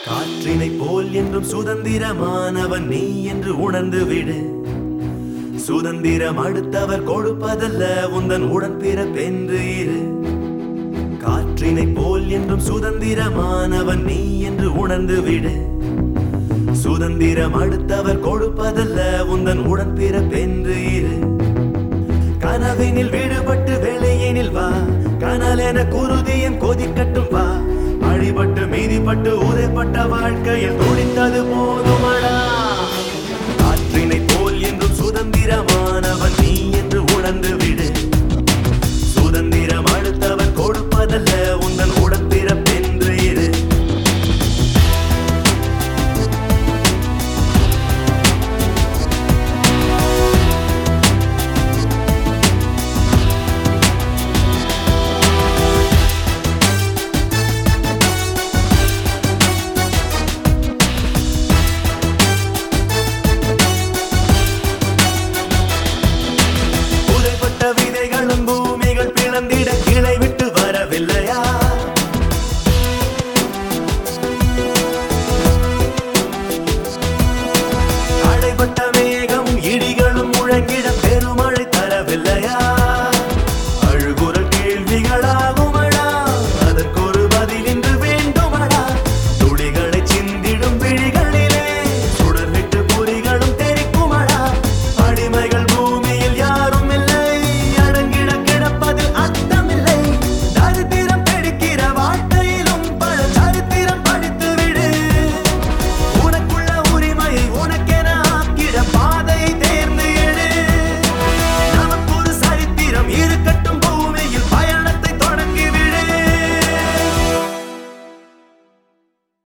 காற்றினை போல் என்றும் சுதந்திரமானவன் நீ என்று உணர்ந்து விடு சுதந்திரம் அடுத்தவர் கொடுப்பதல்ல உந்தன் உடன் பிறப்பென்று இரு காற்றினை போல் என்றும் சுதந்திரமானவன் நீ என்று உணர்ந்து விடு சுதந்திரம் அடுத்தவர் கொடுப்பதல்ல உந்தன் உடன் பிறப்பென்று இரு கனவினில் விடுபட்டு வெளியினில் வா கனல் என குருதியின் கொதிக்கட்டும் வா அழிபட்டு மீதிப்பட்டு உதைப்பட்ட வாழ்க்கையில் துடித்தது போதும்